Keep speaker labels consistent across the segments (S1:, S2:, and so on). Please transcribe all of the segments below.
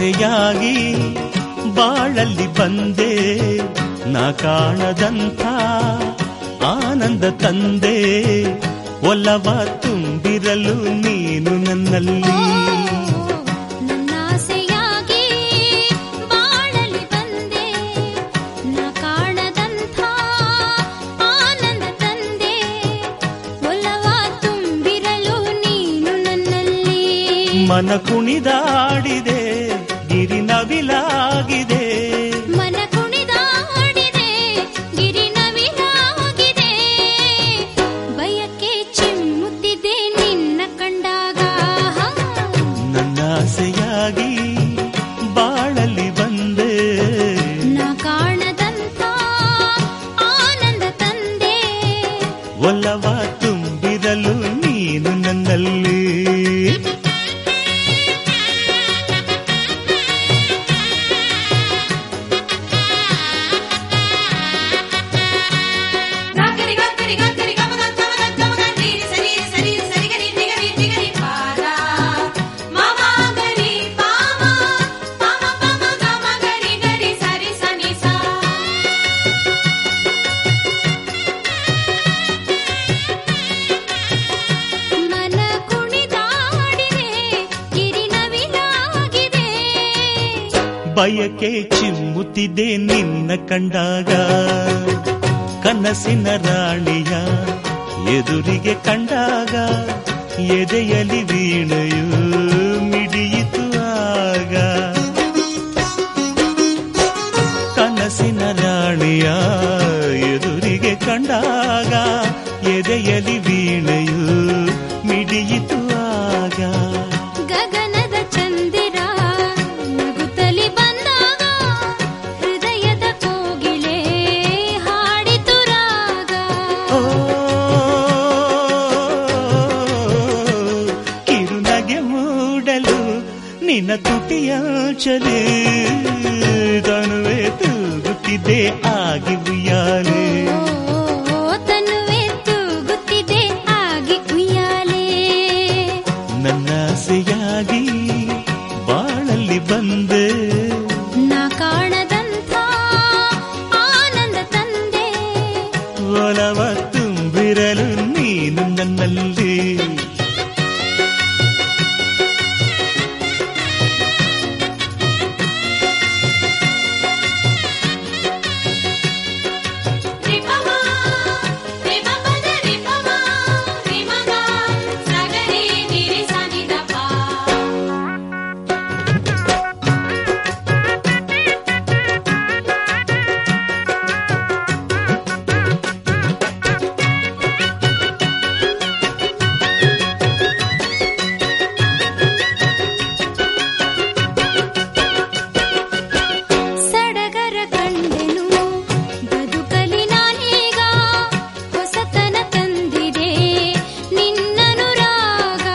S1: ಆಸೆಯಾಗಿ ಬಾಳಲ್ಲಿ ಬಂದೆ ನಾ ಕಾಣದಂಥ ಆನಂದ ತಂದೆ ಒಲವ ತುಂಬಿರಲು ನೀನು ನನ್ನಲ್ಲಿ
S2: ನನ್ನಾಸೆಯಾಗಿ ಬಾಳಲಿ ಬಂದೆ ನಾ ಕಾಣದಂಥ ಆನಂದ ತಂದೆ ಒಲವ ತುಂಬಿರಲು ನೀನು ನನ್ನಲ್ಲಿ
S1: ಮನ ಕುಣಿದಾಡಿದೆ ಗಿರಿ ನವಿಲಾಗಿದೆ
S2: ಮನ ಕುಣಿದಾಡಿದೆ ಗಿರಿ ನವಿಲಾಗಿದೆ ಬಯಕೆ ಚಿಮ್ಮುತ್ತಿದೆ ನಿನ್ನ ಕಂಡಾಗ
S1: ನನ್ನ ಆಸೆಯಾಗಿ ಬಾಳಲ್ಲಿ ಬಂದೆ
S2: ನಾ ಕಾಣದಂಥ ಆನಂದ ತಂದೆ
S1: ಒಲವ ತುಂಬಿರಲು ನೀನು ನನ್ನಲ್ಲಿ
S3: ನಾಗರಿ ಗರಿ ಗರಿ ಗಮಗ ಗಮಗ ಗಮಗ ನೀರಿ ಸರಿ ಸರಿ ಸರಿ ಗರಿ ನಿಗರಿ ನಿಗರಿ ಪಾದ ಮಾಮ ಗರಿ ಪಾಮ ಪಾಮ ಪಾಮ ಗಮ ಗರಿ ಗರಿ ಸರಿ ಸನಿ ಸಾ
S2: ಮನ ಕುಣಿದಾಡಿದೆ ಗಿರಿ ನವಿಲಾಗಿದೆ
S1: ಬಯಕೆ ಚಿಮ್ಮುತ್ತಿದೆ ನಿನ್ನ ಕಂಡಾಗ ಕನಸಿನ ರಾಣಿಯ ಎದುರಿಗೆ ಕಂಡಾಗ ಎದೆಯಲಿ ವೀಣೆಯು ಮಿಡಿಯಿತು ಆಗ ಕನಸಿನ ರಾಣಿಯ ಎದುರಿಗೆ ಕಂಡಾಗ ಎದೆಯಲಿ ವೀಣೆಯು ಮಿಡಿಯಿತು ಆಗ
S2: ಗಗನದ ಚಂದಿರ ನಗುತ್ತಲಿ ಬಂದಾಗ ಹೃದಯದ ಕೋಗಿಲೆ ಹಾಡಿತು ರಾಗ
S1: ಓ ಕಿರುನಗೆ ಮೂಡಲು ನಿನ್ನ ತುಟಿಯಾಚಲೆ ತನುವೆ ತೂಗುತ್ತಿದೆ ಆಗಿ ಉಯ್ಯಾಲೆ
S2: ಓ ತನುವೆ ತೂಗುತ್ತಿದೆ ಆಗಿ ಉಯ್ಯಾಲೆ
S1: ನನ್ನ ಆಸೆಯಾಗಿ ಬಾಳಲ್ಲಿ ಬಂದೆ
S2: ನಾ ಕಾಣದಂಥ ಆನಂದ ತಂದೆ
S1: ಒಲವ ತುಂಬಿರಲು ನೀನು ನನ್ನಲ್ಲಿ
S3: ರಿಪಮ ರಿಪಮ ರಿಪಮ ರಿಮಗ ಸಗರಿ ನಿರಿ ಸನಿ ದಪ
S2: ಸಡಗರ ಕಂಡೆನು ಬದುಕಲಿ ನಾನೀಗ ಹೊಸತನ ತಂದಿದೆ ನಿನ್ನನುರಾಗ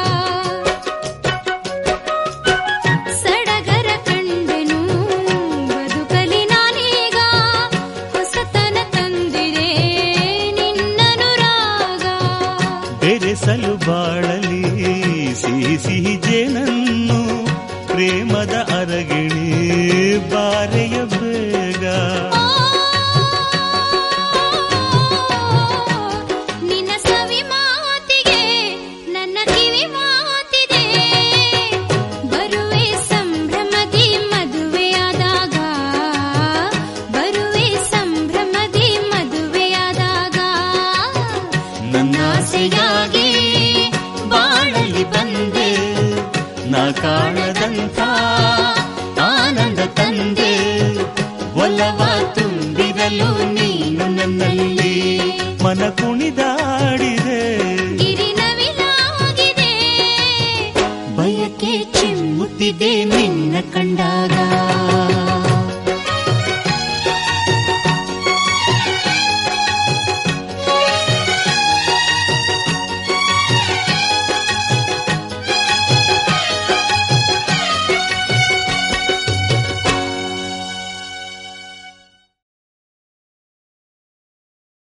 S2: ಸಡಗರ ಕಂಡೆನು ಬದುಕಲಿ ನಾನೀಗ ಹೊಸತನ ತಂದಿದೆ ನಿನ್ನನುರಾಗ
S1: ಬೆರೆಸಲು ಬಾಳಲಿ ಸಿಹಿ ಸಿಹಿ ಜೇನನ್ನು ಪ್ರೇಮದ ಅರಗಿಣಿ ಬಾರೆಯ ಬೇಗ
S2: ನಿನ್ನ ಸವಿ ಮಾತಿಗೆ ನನ್ನ ಕಿವಿ ಮಾತಿದೆ ಬರುವೆ ಸಂಭ್ರಮದಿ ಮದುವೆಯಾದಾಗ ಬರುವೆ ಸಂಭ್ರಮದಿ ಮದುವೆಯಾದಾಗ
S1: ನನ್ನ ಆಸೆಯಾಗಿ ಬಾಳಲ್ಲಿ ಬಂದೆ ನಾ ಕಾಣದಂಥ ಆನಂದ ತಂದೆ ಒಲವ ತುಂಬಿರಲು ನೀನು ನನ್ನಲ್ಲಿ ಮನ ಕುಣಿದಾಡಿದೆ
S2: ಗಿರಿ ನವಿಲಾಗಿದೆ
S1: ಬಯಕೆ ಚಿಮ್ಮುತ್ತಿದೆ ನಿನ್ನ ಕಂಡಾಗ